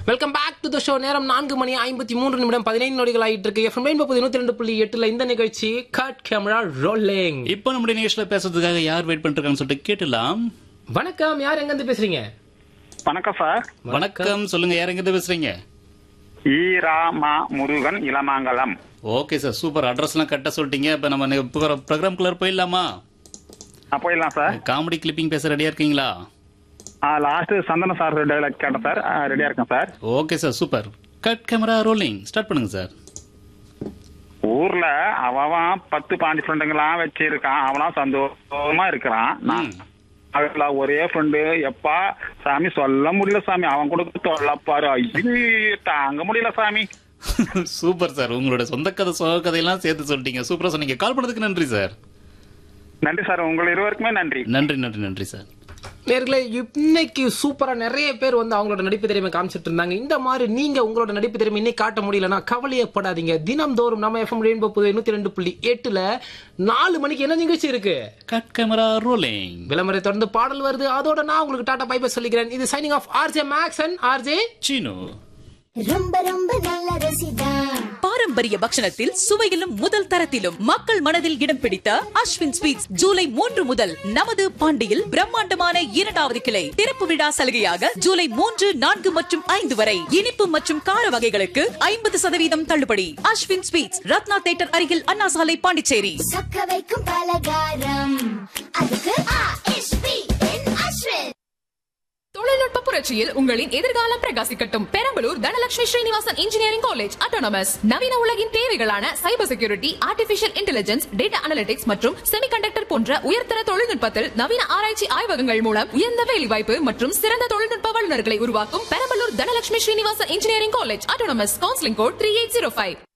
Welcome back to the show நேரம் நான்கு மணி ஐம்பத்தி மூன்று நிமிடம் பதினைந்து நொடிகள் ஆயிட்டு இருக்கு எஃப்எம் முப்பது நூத்தி ரெண்டு புள்ளி எட்டுல இந்த நிகழ்ச்சி கட் கேமரா ரோலிங் இப்போ நம்முடைய நிகழ்ச்சியில பேசுறதுக்காக யார் வெயிட் பண்ணிருக்காங்கன்னு சொல்லிட்டு கேட்டுலாம் வணக்கம் யார் எங்க இருந்து பேசுறீங்க வணக்கம் சார் வணக்கம் சொல்லுங்க யார் எங்க இருந்து பேசுறீங்க ஈராமா Murugan Ilamangalam okay sir super அட்ரஸ்லாம் கரெக்டாக சொல்லிட்டீங்க இப்போ நம்ம ப்ரோக்ராம் குள்ளர் போயிடலாமா ஆ, போயிடலாம் சார் காமெடி கிளிப்பிங் பேச ரெடியா இருக்கீங்களா லாஸ்ட் சந்தன சார் டைலாக் கேட்டேன் சார் ரெடியா இருக்கேன் sir okay sir super cut camera rolling start பண்ணுங்க சார் ஊர்ல அவன் பத்து பாஞ்சு ஃப்ரெண்டுங்களாம் வச்சிருக்கான் அவனாம் சந்தோஷமா இருக்கிறான் நான் ம். அதுல ஒரே ஃப்ரெண்டு எப்பா சாமி சொல்ல முடியல சாமி அவன் கொடுக்க தொல்லப்பாரு ஐயோ தாங்க முடியல சாமி சூப்பர் சார் உங்களோட சொந்த கதை சோக கதையெல்லாம் சேர்த்து சொல்லிட்டீங்க சூப்பரா சொன்னீங்க கால் பண்ணதுக்கு நன்றி சார் நன்றி சார் உங்கள் இருவருக்குமே நன்றி நன்றி நன்றி நன்றி சார் நேர்களே இன்னைக்கு சூப்பரா நிறைய பேர் வந்து அவங்களோட நடிப்பு திறமை காமிச்சிட்டு இருந்தாங்க இந்த மாதிரி நீங்க உங்களோட நடிப்பு திறமை இன்னைக்கு காட்ட முடியலன்னா கவலையப்படாதீங்க தினம்தோறும் நம்ம எஃப்எம் ரெயின்போ புது நூத்தி ரெண்டு புள்ளி எட்டுல நாலு மணிக்கு என்ன நிகழ்ச்சி இருக்கு கட் கேமரா ரோலிங் விளம்பரை தொடர்ந்து பாடல் வருது அதோட நான் உங்களுக்கு டாடா பை பை சொல்லிக்கிறேன் இது signing off RJ Max and RJ Seenu ரொம்ப ரொம்ப நல்ல ருசிதா பாரம்பரிய பக்ஷணத்தில் சுவையிலும் முதல் தரத்திலும் மக்கள் மனதில் இடம் பிடித்த அஸ்வின் ஸ்வீட்ஸ் ஜூலை மூன்று முதல் நமது பாண்டியில் பிரம்மாண்டமான இரண்டாவது கிளை திறப்பு விழா சலுகையாக ஜூலை மூன்று நான்கு மற்றும் ஐந்து வரை இனிப்பு மற்றும் கார வகைகளுக்கு ஐம்பது சதவீதம் தள்ளுபடி அஸ்வின் ஸ்வீட்ஸ் ரத்னா தேட்டர் அருகில் அண்ணா சாலை பாண்டிச்சேரி சொக்க வைக்கும் பலகாரம் அதுக்கு ஆ.எஸ்.பி. என் அஸ்வின் தொழில்நுட்ப புரட்சியில் உங்களின் எதிர்காலம் பிரகாசிக்கட்டும் Perambalur Dhanalakshmi Srinivasan engineering college autonomous நவீன உலகின் தேவைகளான cyber security artificial intelligence data analytics மற்றும் செமிகண்டக்டர் போன்ற உயர்தர தொழில்நுட்பத்தில் நவீன ஆராய்ச்சி ஆய்வகங்கள் மூலம் உயர்ந்த வேலைவாய்ப்பு மற்றும் சிறந்த தொழில்நுட்ப வல்லுநர்களை உருவாக்கும் Perambalur Dhanalakshmi Srinivasan engineering college autonomous counselling code three eight zero five